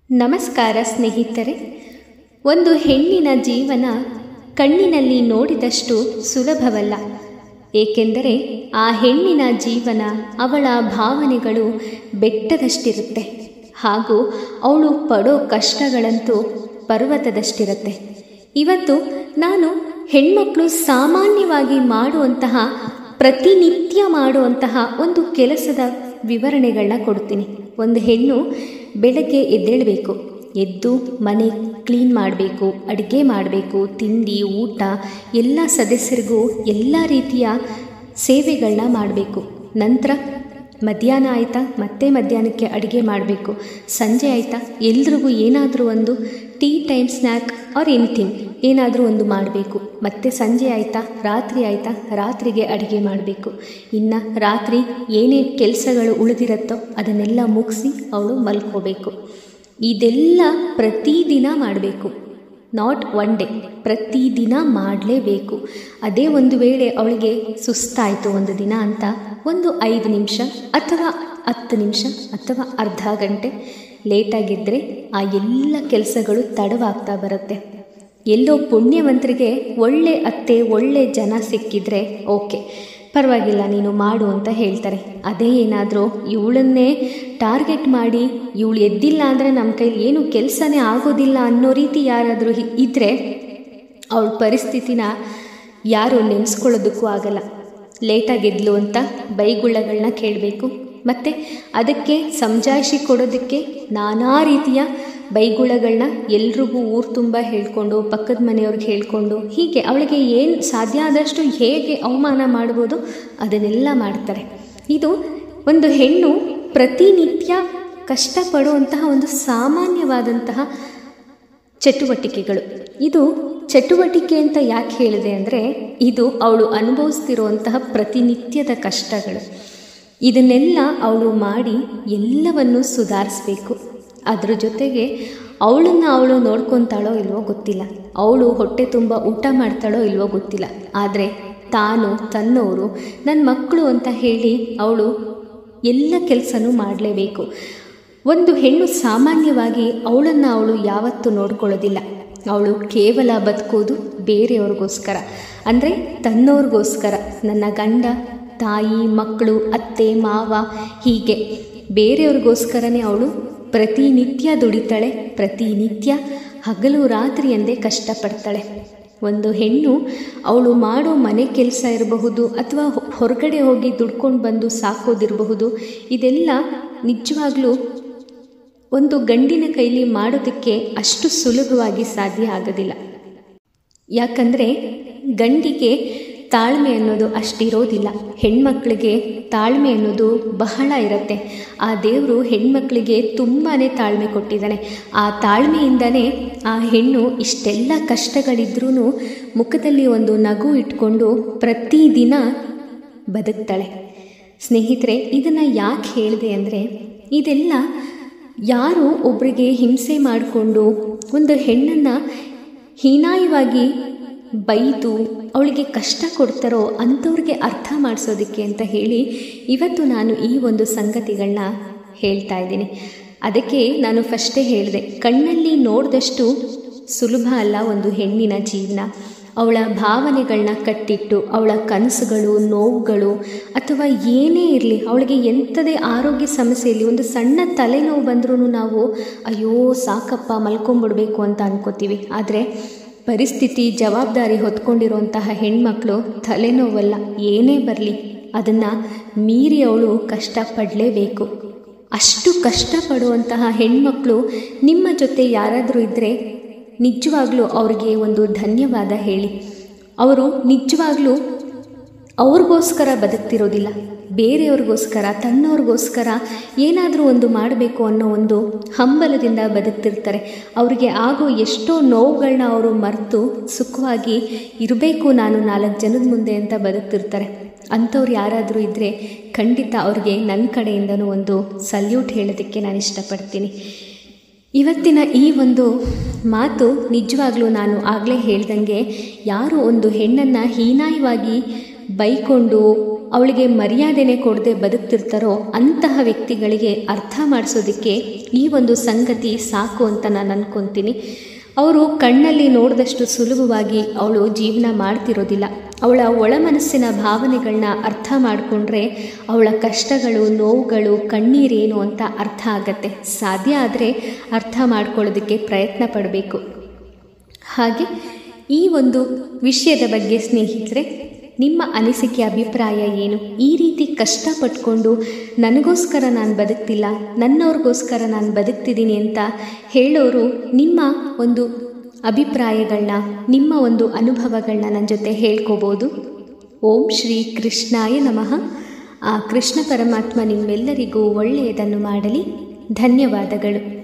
ನಮಸ್ಕಾರ ಸ್ನೇಹಿತರೆ ಒಂದು ಹೆಣ್ಣಿನ ಜೀವನ ಕಣ್ಣಿನಲ್ಲಿ ನೋಡಿದಷ್ಟು ಸುಲಭವಲ್ಲ ಏಕೆಂದರೆ ಆ ಹೆಣ್ಣಿನ ಜೀವನ ಅವಳ ಭಾವನೆಗಳು ಬೆಟ್ಟದಷ್ಟಿರುತ್ತೆ ಹಾಗೂ ಅವಳು ಪಡೋ ಕಷ್ಟಗಳಂತೂ ಪರ್ವತದಷ್ಟಿರುತ್ತೆ ಇವತ್ತು ನಾನು ಹೆಣ್ಮಕ್ಕಳು ಸಾಮಾನ್ಯವಾಗಿ ಮಾಡುವಂತಹ ಪ್ರತಿನಿತ್ಯ ಮಾಡುವಂತಹ ಒಂದು ಕೆಲಸದ ವಿವರಣೆಗಳನ್ನ ಕೊಡ್ತೀನಿ ಒಂದು ಹೆಣ್ಣು ಬೆಳಗ್ಗೆ ಎದ್ದೇಳಬೇಕು ಎದ್ದು ಮನೆ ಕ್ಲೀನ್ ಮಾಡಬೇಕು ಅಡುಗೆ ಮಾಡಬೇಕು ತಿಂಡಿ ಊಟ ಎಲ್ಲ ಸದಸ್ಯರಿಗೂ ಎಲ್ಲ ರೀತಿಯ ಸೇವೆಗಳನ್ನ ಮಾಡಬೇಕು ನಂತರ ಮಧ್ಯಾಹ್ನ ಆಯಿತಾ ಮತ್ತೆ ಮಧ್ಯಾಹ್ನಕ್ಕೆ ಅಡುಗೆ ಮಾಡಬೇಕು ಸಂಜೆ ಆಯಿತಾ ಎಲ್ರಿಗೂ ಏನಾದರೂ ಒಂದು tea time snack or anything ಏನಾದರೂ ಒಂದು ಮಾಡಬೇಕು ಮತ್ತು ಸಂಜೆ ಆಯಿತಾ ರಾತ್ರಿ ಆಯಿತಾ ರಾತ್ರಿಗೆ ಅಡುಗೆ ಮಾಡಬೇಕು ಇನ್ನು ರಾತ್ರಿ ಏನೇನು ಕೆಲಸಗಳು ಉಳಿದಿರುತ್ತೋ ಅದನ್ನೆಲ್ಲ ಮುಗಿಸಿ ಅವಳು ಮಲ್ಕೋಬೇಕು ಇದೆಲ್ಲ ಪ್ರತಿದಿನ ಮಾಡಬೇಕು ನಾಟ್ ಒನ್ ಡೇ ಪ್ರತಿದಿನ ಮಾಡಲೇಬೇಕು ಅದೇ ಒಂದು ವೇಳೆ ಅವಳಿಗೆ ಸುಸ್ತಾಯಿತು ಒಂದು ದಿನ ಅಂತ ಒಂದು ಐದು ನಿಮಿಷ ಅಥವಾ ಹತ್ತು ನಿಮಿಷ ಅಥವಾ ಅರ್ಧ ಗಂಟೆ ಲೇಟಾಗಿದ್ದರೆ ಆ ಎಲ್ಲ ಕೆಲಸಗಳು ತಡವಾಗ್ತಾ ಬರುತ್ತೆ ಎಲ್ಲೋ ಪುಣ್ಯವಂತರಿಗೆ ಒಳ್ಳೆ ಅತ್ತೆ ಒಳ್ಳೆ ಜನ ಸಿಕ್ಕಿದ್ರೆ ಓಕೆ ಪರವಾಗಿಲ್ಲ ನೀನು ಮಾಡು ಅಂತ ಹೇಳ್ತಾರೆ ಅದೇ ಏನಾದರೂ ಇವಳನ್ನೇ ಟಾರ್ಗೆಟ್ ಮಾಡಿ ಇವಳು ಎದ್ದಿಲ್ಲ ಅಂದರೆ ನಮ್ಮ ಕೈಲಿ ಏನು ಕೆಲಸನೇ ಆಗೋದಿಲ್ಲ ಅನ್ನೋ ರೀತಿ ಯಾರಾದರೂ ಇದ್ದರೆ ಅವಳ ಪರಿಸ್ಥಿತಿನ ಯಾರು ನೆನೆಸ್ಕೊಳ್ಳೋದಕ್ಕೂ ಆಗಲ್ಲ ಲೇಟಾಗೆದ್ಲು ಅಂತ ಬೈಗುಳ್ಳಗಳನ್ನ ಕೇಳಬೇಕು ಮತ್ತು ಅದಕ್ಕೆ ಸಮಜಾಯಿಷಿ ಕೊಡೋದಕ್ಕೆ ನಾನಾ ರೀತಿಯ ಬೈಗುಳಗಳನ್ನ ಎಲ್ರಿಗೂ ಊರು ತುಂಬ ಹೇಳ್ಕೊಂಡು ಪಕ್ಕದ ಮನೆಯವ್ರಿಗೆ ಹೇಳ್ಕೊಂಡು ಹೀಗೆ ಅವಳಿಗೆ ಏನು ಸಾಧ್ಯ ಆದಷ್ಟು ಹೇಗೆ ಅವಮಾನ ಮಾಡ್ಬೋದು ಅದನ್ನೆಲ್ಲ ಮಾಡ್ತಾರೆ ಇದು ಒಂದು ಹೆಣ್ಣು ಪ್ರತಿನಿತ್ಯ ಕಷ್ಟಪಡುವಂತಹ ಒಂದು ಸಾಮಾನ್ಯವಾದಂತಹ ಚಟುವಟಿಕೆಗಳು ಇದು ಚಟುವಟಿಕೆ ಅಂತ ಯಾಕೆ ಹೇಳಿದೆ ಅಂದರೆ ಇದು ಅವಳು ಅನುಭವಿಸ್ತಿರುವಂತಹ ಪ್ರತಿನಿತ್ಯದ ಕಷ್ಟಗಳು ಇದನ್ನೆಲ್ಲ ಅವಳು ಮಾಡಿ ಎಲ್ಲವನ್ನು ಸುಧಾರಿಸ್ಬೇಕು ಅದ್ರ ಜೊತೆಗೆ ಅವಳನ್ನು ಅವಳು ನೋಡ್ಕೊತಾಳೋ ಇಲ್ವೋ ಗೊತ್ತಿಲ್ಲ ಅವಳು ಹೊಟ್ಟೆ ತುಂಬ ಊಟ ಮಾಡ್ತಾಳೋ ಇಲ್ವೋ ಗೊತ್ತಿಲ್ಲ ಆದರೆ ತಾನು ತನ್ನವರು ನನ್ನ ಮಕ್ಕಳು ಅಂತ ಹೇಳಿ ಅವಳು ಎಲ್ಲ ಕೆಲಸನೂ ಮಾಡಲೇಬೇಕು ಒಂದು ಹೆಣ್ಣು ಸಾಮಾನ್ಯವಾಗಿ ಅವಳನ್ನು ಅವಳು ಯಾವತ್ತೂ ನೋಡ್ಕೊಳ್ಳೋದಿಲ್ಲ ಅವಳು ಕೇವಲ ಬದುಕೋದು ಬೇರೆಯವ್ರಿಗೋಸ್ಕರ ಅಂದರೆ ತನ್ನವ್ರಿಗೋಸ್ಕರ ನನ್ನ ಗಂಡ ತಾಯಿ ಮಕ್ಕಳು ಅತ್ತೆ ಮಾವ ಹೀಗೆ ಬೇರೆಯವ್ರಿಗೋಸ್ಕರನೇ ಅವಳು ಪ್ರತಿನಿತ್ಯ ದುಡಿತಾಳೆ ಪ್ರತಿನಿತ್ಯ ಹಗಲು ರಾತ್ರಿ ಎಂದೇ ಕಷ್ಟಪಡ್ತಾಳೆ ಒಂದು ಹೆಣ್ಣು ಅವಳು ಮಾಡೋ ಮನೆ ಕೆಲಸ ಇರಬಹುದು ಅಥವಾ ಹೊರಗಡೆ ಹೋಗಿ ದುಡ್ಕೊಂಡು ಬಂದು ಸಾಕೋದಿರಬಹುದು ಇದೆಲ್ಲ ನಿಜವಾಗ್ಲೂ ಒಂದು ಗಂಡಿನ ಕೈಲಿ ಮಾಡೋದಕ್ಕೆ ಅಷ್ಟು ಸುಲಭವಾಗಿ ಸಾಧ್ಯ ಆಗೋದಿಲ್ಲ ಯಾಕಂದರೆ ಗಂಡಿಗೆ ತಾಳ್ಮೆ ಅನ್ನೋದು ಅಷ್ಟಿರೋದಿಲ್ಲ ಹೆಣ್ಮಕ್ಳಿಗೆ ತಾಳ್ಮೆ ಅನ್ನೋದು ಬಹಳ ಇರುತ್ತೆ ಆ ದೇವರು ಹೆಣ್ಮಕ್ಳಿಗೆ ತುಂಬಾ ತಾಳ್ಮೆ ಕೊಟ್ಟಿದ್ದಾನೆ ಆ ತಾಳ್ಮೆಯಿಂದನೇ ಆ ಹೆಣ್ಣು ಇಷ್ಟೆಲ್ಲ ಕಷ್ಟಗಳಿದ್ರೂ ಮುಖದಲ್ಲಿ ಒಂದು ನಗು ಇಟ್ಕೊಂಡು ಪ್ರತಿದಿನ ಬದುಕ್ತಾಳೆ ಸ್ನೇಹಿತರೆ ಇದನ್ನು ಯಾಕೆ ಹೇಳಿದೆ ಅಂದರೆ ಇದೆಲ್ಲ ಯಾರು ಒಬ್ಬರಿಗೆ ಹಿಂಸೆ ಮಾಡಿಕೊಂಡು ಒಂದು ಹೆಣ್ಣನ್ನು ಹೀನಾಯವಾಗಿ ಬೈದು ಅವಳಿಗೆ ಕಷ್ಟ ಕೊಡ್ತಾರೋ ಅಂಥವ್ರಿಗೆ ಅರ್ಥ ಮಾಡಿಸೋದಕ್ಕೆ ಅಂತ ಹೇಳಿ ಇವತ್ತು ನಾನು ಈ ಒಂದು ಸಂಗತಿಗಳನ್ನ ಹೇಳ್ತಾ ಇದ್ದೀನಿ ಅದಕ್ಕೆ ನಾನು ಫಸ್ಟೇ ಹೇಳಿದೆ ಕಣ್ಣಲ್ಲಿ ನೋಡಿದಷ್ಟು ಸುಲಭ ಅಲ್ಲ ಒಂದು ಹೆಣ್ಣಿನ ಜೀವನ ಅವಳ ಭಾವನೆಗಳನ್ನ ಕಟ್ಟಿಟ್ಟು ಅವಳ ಕನಸುಗಳು ನೋವುಗಳು ಅಥವಾ ಏನೇ ಇರಲಿ ಅವಳಿಗೆ ಎಂಥದೇ ಆರೋಗ್ಯ ಸಮಸ್ಯೆಯಲ್ಲಿ ಒಂದು ಸಣ್ಣ ತಲೆನೋವು ಬಂದ್ರೂ ನಾವು ಅಯ್ಯೋ ಸಾಕಪ್ಪ ಮಲ್ಕೊಂಬಿಡ್ಬೇಕು ಅಂತ ಅನ್ಕೋತೀವಿ ಆದರೆ ಪರಿಸ್ಥಿತಿ ಜವಾಬ್ದಾರಿ ಹೊತ್ಕೊಂಡಿರುವಂತಹ ಹೆಣ್ಮಕ್ಳು ತಲೆನೋವಲ್ಲ ಏನೇ ಬರಲಿ ಅದನ್ನು ಮೀರಿ ಅವಳು ಕಷ್ಟಪಡಲೇಬೇಕು ಅಷ್ಟು ಕಷ್ಟಪಡುವಂತಹ ಹೆಣ್ಮಕ್ಳು ನಿಮ್ಮ ಜೊತೆ ಯಾರಾದರೂ ಇದ್ದರೆ ನಿಜವಾಗ್ಲೂ ಅವ್ರಿಗೆ ಒಂದು ಧನ್ಯವಾದ ಹೇಳಿ ಅವರು ನಿಜವಾಗ್ಲೂ ಅವ್ರಿಗೋಸ್ಕರ ಬದುಕ್ತಿರೋದಿಲ್ಲ ಬೇರೆಯವ್ರಿಗೋಸ್ಕರ ತನ್ನವ್ರಿಗೋಸ್ಕರ ಏನಾದರೂ ಒಂದು ಮಾಡಬೇಕು ಅನ್ನೋ ಒಂದು ಹಂಬಲದಿಂದ ಬದುಕ್ತಿರ್ತಾರೆ ಅವರಿಗೆ ಆಗೋ ಎಷ್ಟೋ ನೋವುಗಳನ್ನ ಅವರು ಮರೆತು ಸುಖವಾಗಿ ಇರಬೇಕು ನಾನು ನಾಲ್ಕು ಜನದ ಮುಂದೆ ಅಂತ ಬದುಕ್ತಿರ್ತಾರೆ ಅಂಥವ್ರು ಯಾರಾದರೂ ಇದ್ದರೆ ಖಂಡಿತ ಅವ್ರಿಗೆ ನನ್ನ ಕಡೆಯಿಂದನೂ ಒಂದು ಸಲ್ಯೂಟ್ ಹೇಳೋದಕ್ಕೆ ನಾನು ಇಷ್ಟಪಡ್ತೀನಿ ಇವತ್ತಿನ ಈ ಒಂದು ಮಾತು ನಿಜವಾಗ್ಲೂ ನಾನು ಆಗಲೇ ಹೇಳ್ದಂಗೆ ಯಾರು ಒಂದು ಹೆಣ್ಣನ್ನು ಹೀನಾಯವಾಗಿ ಬೈಕೊಂಡು ಅವಳಿಗೆ ಮರ್ಯಾದೆನೆ ಕೊಡದೆ ಬದುಕ್ತಿರ್ತಾರೋ ಅಂತಹ ವ್ಯಕ್ತಿಗಳಿಗೆ ಅರ್ಥ ಮಾಡಿಸೋದಕ್ಕೆ ಈ ಒಂದು ಸಂಗತಿ ಸಾಕು ಅಂತ ನಾನು ಅನ್ಕೊತೀನಿ ಅವರು ಕಣ್ಣಲ್ಲಿ ನೋಡಿದಷ್ಟು ಸುಲಭವಾಗಿ ಅವಳು ಜೀವನ ಮಾಡ್ತಿರೋದಿಲ್ಲ ಅವಳ ಒಳ ಮನಸ್ಸಿನ ಭಾವನೆಗಳನ್ನ ಅರ್ಥ ಮಾಡಿಕೊಂಡ್ರೆ ಅವಳ ಕಷ್ಟಗಳು ನೋವುಗಳು ಕಣ್ಣೀರೇನು ಅಂತ ಅರ್ಥ ಆಗತ್ತೆ ಸಾಧ್ಯ ಆದರೆ ಅರ್ಥ ಮಾಡ್ಕೊಳ್ಳೋದಕ್ಕೆ ಪ್ರಯತ್ನ ಪಡಬೇಕು ಹಾಗೆ ಈ ಒಂದು ವಿಷಯದ ಬಗ್ಗೆ ಸ್ನೇಹಿತರೆ ನಿಮ್ಮ ಅನಿಸಿಕೆ ಅಭಿಪ್ರಾಯ ಏನು ಈ ರೀತಿ ಕಷ್ಟಪಟ್ಕೊಂಡು ನನಗೋಸ್ಕರ ನಾನು ಬದುಕ್ತಿಲ್ಲ ನನ್ನವ್ರಿಗೋಸ್ಕರ ನಾನು ಬದುಕ್ತಿದ್ದೀನಿ ಅಂತ ಹೇಳೋರು ನಿಮ್ಮ ಒಂದು ಅಭಿಪ್ರಾಯಗಳನ್ನ ನಿಮ್ಮ ಒಂದು ಅನುಭವಗಳನ್ನ ನನ್ನ ಜೊತೆ ಹೇಳ್ಕೋಬೋದು ಓಂ ಶ್ರೀ ಕೃಷ್ಣಾಯ ನಮಃ ಆ ಕೃಷ್ಣ ಪರಮಾತ್ಮ ನಿಮ್ಮೆಲ್ಲರಿಗೂ ಒಳ್ಳೆಯದನ್ನು ಮಾಡಲಿ ಧನ್ಯವಾದಗಳು